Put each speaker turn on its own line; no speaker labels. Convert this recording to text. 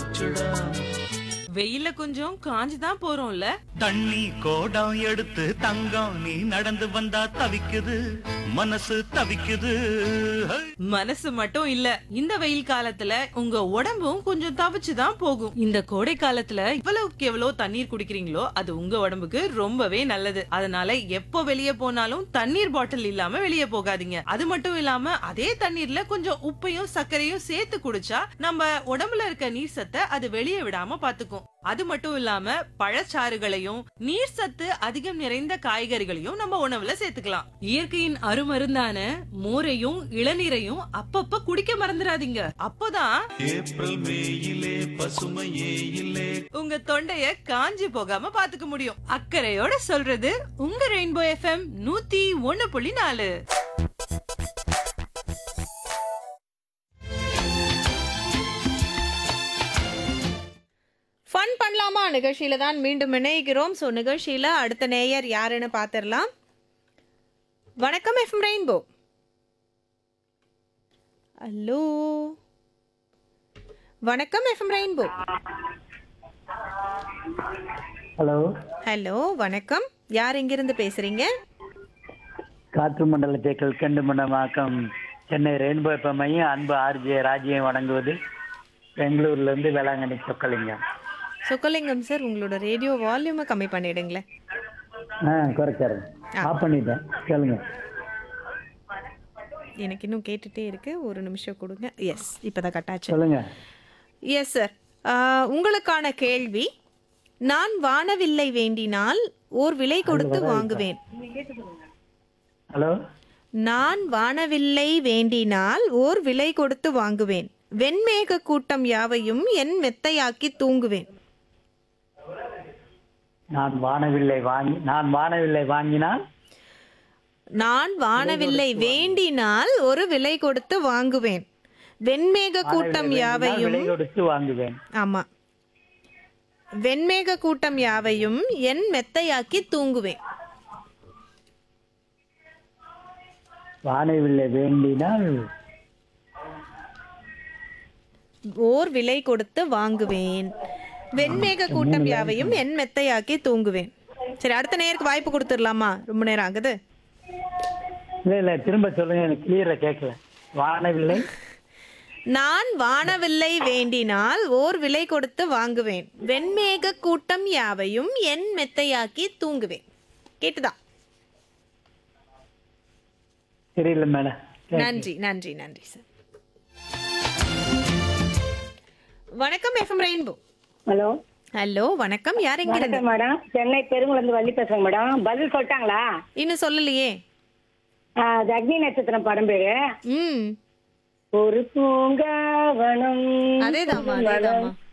போச்சுடா
வெயில கொஞ்சம் காஞ்சு தான் போறோம்ல
தண்ணி கோடம் எடுத்து தங்கம் நீ நடந்து வந்தா தவிக்குது மனசு தவிக்குது ஹை!
மனசு மட்டும் இல்ல இந்த வெயில் காலத்துல உங்க உடம்பும் கொஞ்சம் தவிச்சு தான் போகும் இந்த கோடை காலத்துல இவ்வளவுக்கு எவ்வளவு தண்ணீர் குடிக்கிறீங்களோ அது உங்க உடம்புக்கு ரொம்பவே நல்லது அதனால எப்போ வெளியே போனாலும் தண்ணீர் பாட்டில் இல்லாம வெளியே போகாதீங்க அது மட்டும் இல்லாம அதே தண்ணீர்ல கொஞ்சம் உப்பையும் சர்க்கரையும் சேர்த்து குடிச்சா நம்ம உடம்புல இருக்க நீர் சத்தை அது வெளியே விடாம பாத்துக்கும் அது மட்டும் இல்லாம பழச்சாறுகளையும் நீர் சத்து அதிகம் நிறைந்த காய்கறிகளையும் நம்ம உணவுல சேர்த்துக்கலாம் இயற்கையின் அருமருந்தான மோரையும் இளநீரையும் அப்பப்ப குடிக்க மறந்துடாதீங்க அப்போதான்
ஏப்ரல் மேயிலே பசுமையே இல்லே
உங்க தொண்டைய காஞ்சி போகாம பாத்துக்க முடியும் அக்கறையோட சொல்றது உங்க ரெயின்போ எஃப்எம் நூத்தி ஒண்ணு புள்ளி நாலு
ஃபன் பண்ணலாமா நிகழ்ச்சியில தான் மீண்டும் இணைகிறோம் ஸோ நிகழ்ச்சியில அடுத்த நேயர் யாருன்னு பார்த்துடலாம் வணக்கம் எஃப்எம் ரெயின்போ ஹலோ வணக்கம் எஃப்எம் ரெயின்போ
ஹலோ
ஹலோ வணக்கம் யார் எங்கிருந்து பேசுறீங்க
காற்று மண்டல தேக்கல் கண்டு மண்டமாக்கம் சென்னை ரெயின்போ எஃப்எம்மையும் அன்பு ஆர்ஜே ராஜ்யம் வழங்குவது பெங்களூர்ல இருந்து வேளாங்கண்ணி சொக்கலிங்கம்
சொக்கலிங்கம் சார் உங்களோட ரேடியோ வால்யூமை கம்மி பண்ணிடுங்களேன்
ஆ குறைச்சாரு ஆஃப் பண்ணிட்டேன் சொல்லுங்க
எனக்கு இன்னும் கேட்டுட்டே இருக்கு ஒரு நிமிஷம் கொடுங்க எஸ் இப்போதான் கட்டாச்சு
சொல்லுங்க
எஸ் சார் உங்களுக்கான கேள்வி நான் வானவில்லை வேண்டினால் ஓர் விலை கொடுத்து வாங்குவேன்
ஹலோ
நான் வானவில்லை வேண்டினால் ஓர் விலை கொடுத்து வாங்குவேன் வெண்மேக கூட்டம் யாவையும் என் மெத்தையாக்கி தூங்குவேன்
நான் வானவில்லை வாங்கி நான் வானவில்லை வாங்கினால்
நான் வானவில்லை வேண்டினால் ஒரு விலை கொடுத்து வாங்குவேன் வெண்மேக கூட்டம்
வானவில்லை
யாவையும்
விலை கொடுத்து வாங்குவேன்
ஆமா வெண்மேக கூட்டம் யாவையும் என் மெத்தையாக்கி தூங்குவேன்
வானவில்லை வேண்டினால்
ஓர் விலை கொடுத்து வாங்குவேன் வெண்மேக கூட்டம் யாவையும் என் மெத்தையாக்கி தூங்குவேன் சரி அடுத்த நேருக்கு வாய்ப்பு கொடுத்துடலாமா ரொம்ப நேரம் ஆகுது
இல்ல இல்ல திரும்ப சொல்லுங்க எனக்கு கிளியரா கேட்கல வானவில்லை
நான் வானவில்லை வேண்டினால் ஓர் விலை கொடுத்து வாங்குவேன் வெண்மேக கூட்டம் யாவையும் என் மெத்தையாக்கி தூங்குவேன் கேட்டுதா
தெரியல மேடம்
நன்றி நன்றி நன்றி சார் வணக்கம் எஃப்எம் ரெயின்போ
ஹலோ
ஹலோ வணக்கம் யார் எங்கிருந்து
வணக்கம் மேடம் சென்னை பெருங்குளந்து வள்ளி பேசுறேங்க மேடம் பதில் சொல்லிட்டாங்களா
இன்னும் சொல்லலையே
ஆ, அது அக்னி நட்சத்திரம் படம் பேரு
ம்
ஒரு பூங்காவனம்
அதேதாம்மா அதேதாம்மா